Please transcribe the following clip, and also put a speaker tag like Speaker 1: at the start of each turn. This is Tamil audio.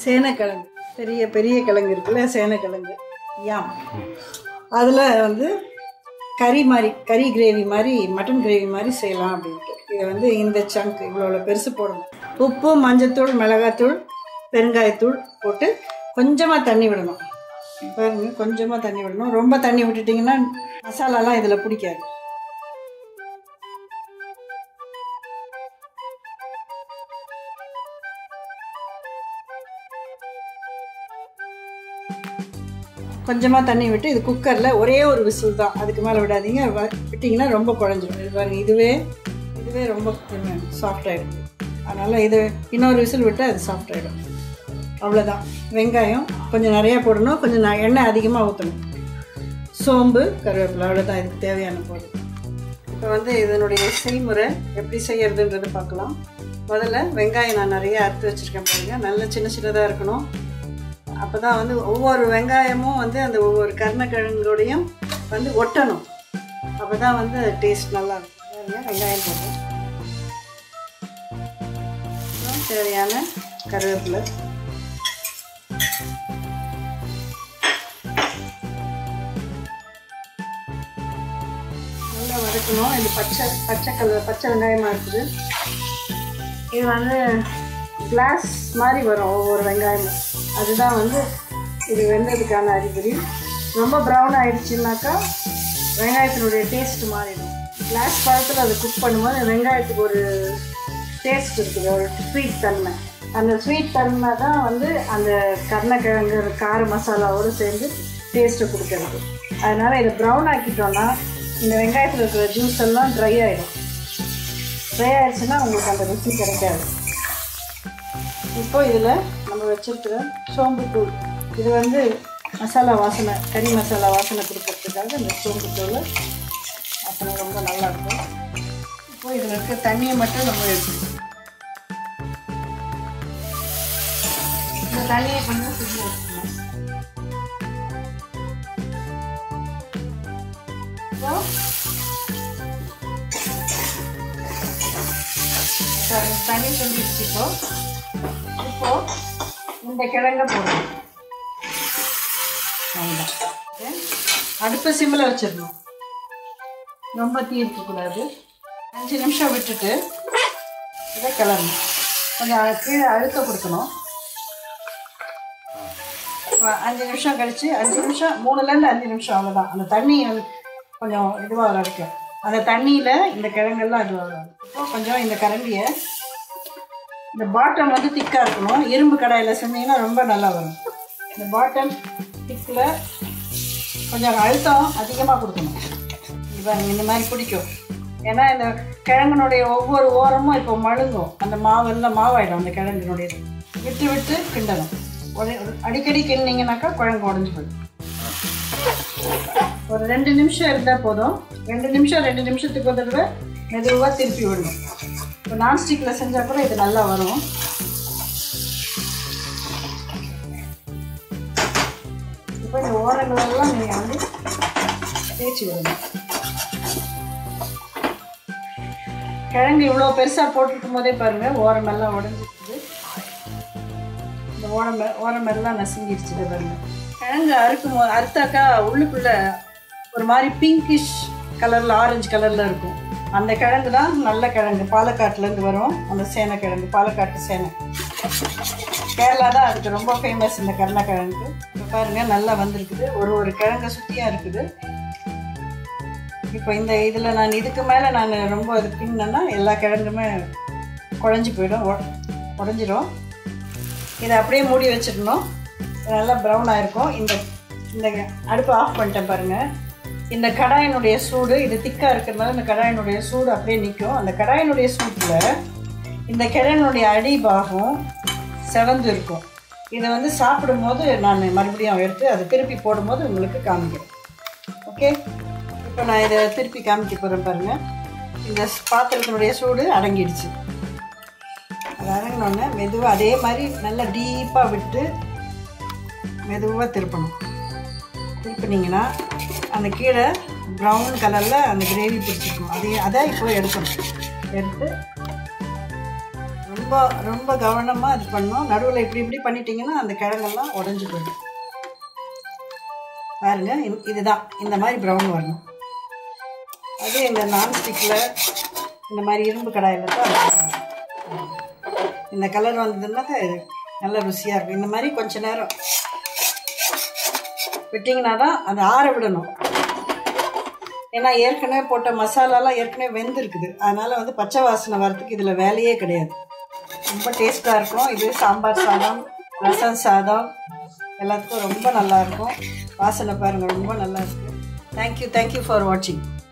Speaker 1: சேனக்கிழங்கு பெரிய பெரிய கிழங்கு இருக்குல்ல சேனக்கிழங்கு யாம் அதில் வந்து கறி மாதிரி கறி கிரேவி மாதிரி மட்டன் கிரேவி மாதிரி செய்யலாம் அப்படின்ட்டு இதை வந்து இந்த சங்க் இவ்வளோ பெருசு போடணும் உப்பு மஞ்சத்தூள் மிளகாத்தூள் பெருங்காயத்தூள் போட்டு கொஞ்சமாக தண்ணி விடணும் பாருங்க கொஞ்சமாக தண்ணி விடணும் ரொம்ப தண்ணி விட்டுட்டிங்கன்னா மசாலாலாம் இதில் பிடிக்காது கொஞ்சமாக தண்ணி விட்டு இது குக்கரில் ஒரே ஒரு விசில் தான் அதுக்கு மேலே விடாதீங்க வ- விட்டிங்கன்னா ரொம்ப குழஞ்சிரும் இது பாருங்க இதுவே இதுவே ரொம்ப சாஃப்ட் ஆகிடும் அதனால் இது இன்னொரு விசில் விட்டு அது சாஃப்ட் ஆகிடும் அவ்வளோதான் வெங்காயம் கொஞ்சம் நிறையா போடணும் கொஞ்சம் ந- எண்ணெய் அதிகமாக ஊற்றணும் சோம்பு கருவேப்பிலை அவ்வளோதான் இதுக்கு தேவையான பொருள் இப்போ வந்து இதனுடைய செய்முறை எப்படி செய்யறதுன்றதை பார்க்கலாம் முதல்ல வெங்காயம் நான் நிறைய அறுத்து வச்சுருக்கேன் பாருங்க நல்ல சின்ன சின்னதாக இருக்கணும் அப்போ தான் வந்து ஒவ்வொரு வெங்காயமும் வந்து அந்த ஒவ்வொரு கருணக்கிழங்கோடையும் வந்து ஒட்டணும் அப்போ தான் வந்து டேஸ்ட் நல்லா இருக்கும் பாருங்க, வெங்காயம் போடுறோம் அப்புறம் தேவையான கருவேப்பிலை நல்லா வதக்கணும் இது பச்சை பச்சை கலர் பச்சை வெங்காயமாக இருக்குது இது வந்து கிளாஸ் மாதிரி வரும் ஒவ்வொரு வெங்காயமும் அதுதான் வந்து இது வெந்ததுக்கான அறிகுறி ரொம்ப ப்ரௌன் ஆயிடுச்சுனாக்கா வெங்காயத்தினுடைய டேஸ்ட் மாறிடும் கிளாஸ் பழத்தில் அதை குக் பண்ணும்போது வெங்காயத்துக்கு ஒரு டேஸ்ட் இருக்குது ஒரு ஸ்வீட் தன்மை அந்த ஸ்வீட் தன்மை தான் வந்து அந்த கருணக்கிழங்கு கார மசாலாவோடு சேர்ந்து டேஸ்ட்டை கொடுக்கறது அதனால் இதை ப்ரௌன் ஆக்கிட்டோன்னா இந்த வெங்காயத்தில் இருக்கிற ஜூஸ் எல்லாம் ட்ரை ஆகிடும் ட்ரை ஆயிடுச்சுன்னா உங்களுக்கு அந்த ருசி கிடைக்காது இப்போ இதில் நம்ம வச்சிருக்கிற சோம்பு தூள் இது வந்து மசாலா வாசனை கறி மசாலா வாசனை கொடுக்கறதுக்காக இந்த சோம்பு தூள் வாசனை ரொம்ப நல்லா இருக்கும் இப்போ இதில் இருக்க தண்ணியை மட்டும் நம்ம எடுத்துக்கணும் இந்த தண்ணியை கொஞ்சம் சுற்றி வச்சுக்கணும் இப்போ சரி, தண்ணி சொல்லிடுச்சு இப்போ இப்போ இந்த கிழங்க போடணும் அவ்வளோதான் ஓகே. அடுப்பை சிம்மில் வச்சிடணும் ரொம்ப தீ இருக்கக்கூடாது அஞ்சு நிமிஷம் விட்டுட்டு இதை கிளறணும் கொஞ்சம் அ- கீழே அழுத்த கொடுக்கணும் இப்போ அஞ்சு நிமிஷம் கழிச்சு அஞ்சு நிமிஷம் மூணுலேருந்து அஞ்சு நிமிஷம் அவ்வளோதான் அந்த தண்ணி வந்து கொஞ்சம் இதுவாக வரைக்கும் அந்த தண்ணியில் இந்த கிழங்கெல்லாம் இதுவாக வரும் இப்போ கொஞ்சம் இந்த கரண்டியை இந்த பாட்டம் வந்து திக்காக இருக்கணும் இரும்பு கடாயில் செஞ்சீங்கன்னா ரொம்ப நல்லா வரும் இந்த பாட்டம் திக்கில் கொஞ்சம் அழுத்தம் அதிகமாக கொடுக்கணும் இப்போ இந்த மாதிரி பிடிக்கும் ஏன்னா இந்த கிழங்கினுடைய ஒவ்வொரு ஓரமும் இப்போ மழுங்கும் அந்த மாவெல்லாம் மாவாயிடும் அந்த கிழங்கினுடைய விட்டு விட்டு கிண்டணும் உடனே அடிக்கடி கிண்டிங்கனாக்கா குழம்பு உடஞ்சி போயிடும் ஒரு ரெண்டு நிமிஷம் இருந்தால் போதும் ரெண்டு நிமிஷம் ரெண்டு நிமிஷத்துக்கு ஒரு தடவை மெதுவாக திருப்பி விடணும் இப்போ நான்ஸ்டிக்கில் செஞ்சால் கூட இது நல்லா வரும் இப்போ இந்த ஓரங்களெல்லாம் நீங்கள் வந்து தேய்ச்சி விடணும் கிழங்கு இவ்வளோ பெருசாக போட்டிருக்கும் போதே பாருங்கள் ஓரமெல்லாம் உடஞ்சிருக்குது இந்த ஓரம் ஓரமெல்லாம் நசுங்கிடுச்சு இதை பாருங்க கிழங்கு அறுக்கும் போது அறுத்தாக்கா உள்ளுக்குள்ளே ஒரு மாதிரி பிங்கிஷ் கலரில் ஆரஞ்சு கலரில் இருக்கும் அந்த கிழங்கு தான் நல்ல கிழங்கு பாலக்காட்டுலேருந்து வரும் அந்த சேனை கிழங்கு பாலக்காட்டு சேனை கேரளா தான் அதுக்கு ரொம்ப ஃபேமஸ் இந்த கருணக்கிழங்கு இப்போ பாருங்கள் நல்லா வந்திருக்குது ஒரு ஒரு கிழங்க சுற்றியாக இருக்குது இப்போ இந்த இதில் நான் இதுக்கு மேலே நான் ரொம்ப இது பின்னேன்னா எல்லா கிழங்குமே குழஞ்சி போயிடும் உட- உடஞ்சிரும் இதை அப்படியே மூடி வச்சிடணும் இது நல்லா ப்ரௌன் ஆயிருக்கும் இந்த இந்த அடுப்பை ஆஃப் பண்ணிட்டேன் பாருங்கள் இந்த கடாயினுடைய சூடு இது திக்காக இருக்கிறதுனால இந்த கடாயினுடைய சூடு அப்படியே நிற்கும் அந்த கடாயினுடைய சூட்டில் இந்த கிழனுடைய அடிபாகம் செவந்து இருக்கும் இதை வந்து சாப்பிடும்போது நான் மறுபடியும் எடுத்து அதை திருப்பி போடும்போது உங்களுக்கு காமிக்கிறேன் ஓகே இப்போ நான் இதை திருப்பி காமிக்க போகிறேன் பாருங்கள் இந்த பாத்திரத்தினுடைய சூடு அடங்கிடுச்சு அது அடங்கினோடனே மெதுவாக அதே மாதிரி நல்லா டீப்பாக விட்டு மெதுவாக திருப்பணும் திருப்பினீங்கன்னா அந்த கீழே ப்ரௌன் கலரில் அந்த கிரேவி பிடிச்சிருக்கும் அதே அதை இப்போ எடுக்கணும் எடுத்து ரொம்ப ரொம்ப கவனமாக இது பண்ணணும் நடுவில் இப்படி இப்படி பண்ணிட்டீங்கன்னா அந்த கிழங்கெல்லாம் உடஞ்சி போயிடும் பாருங்க இது- இதுதான் இந்த மாதிரி ப்ரௌன் வரணும் அது எங்கள் நான்ஸ்டிக்கில் இந்த மாதிரி இரும்பு கடாயில் தான் வைக்கணும். இந்த கலர் வந்ததுன்னா இது நல்ல ருசியாக இருக்கும் இந்த மாதிரி கொஞ்ச நேரம் விட்டிங்கன்னா தான் அதை ஆற விடணும் ஏன்னா ஏற்கனவே போட்ட மசாலாலாம் ஏற்கனவே வெந்திருக்குது அதனால் வந்து பச்சை வாசனை வரதுக்கு இதில் வேலையே கிடையாது ரொம்ப டேஸ்ட்டாக இருக்கும் இது சாம்பார் சாதம் ரசம் சாதம் எல்லாத்துக்கும் ரொம்ப நல்லா இருக்கும் வாசனை பாருங்கள் ரொம்ப நல்லா இருக்குது தேங்க்யூ தேங்க்யூ ஃபார் வாட்சிங்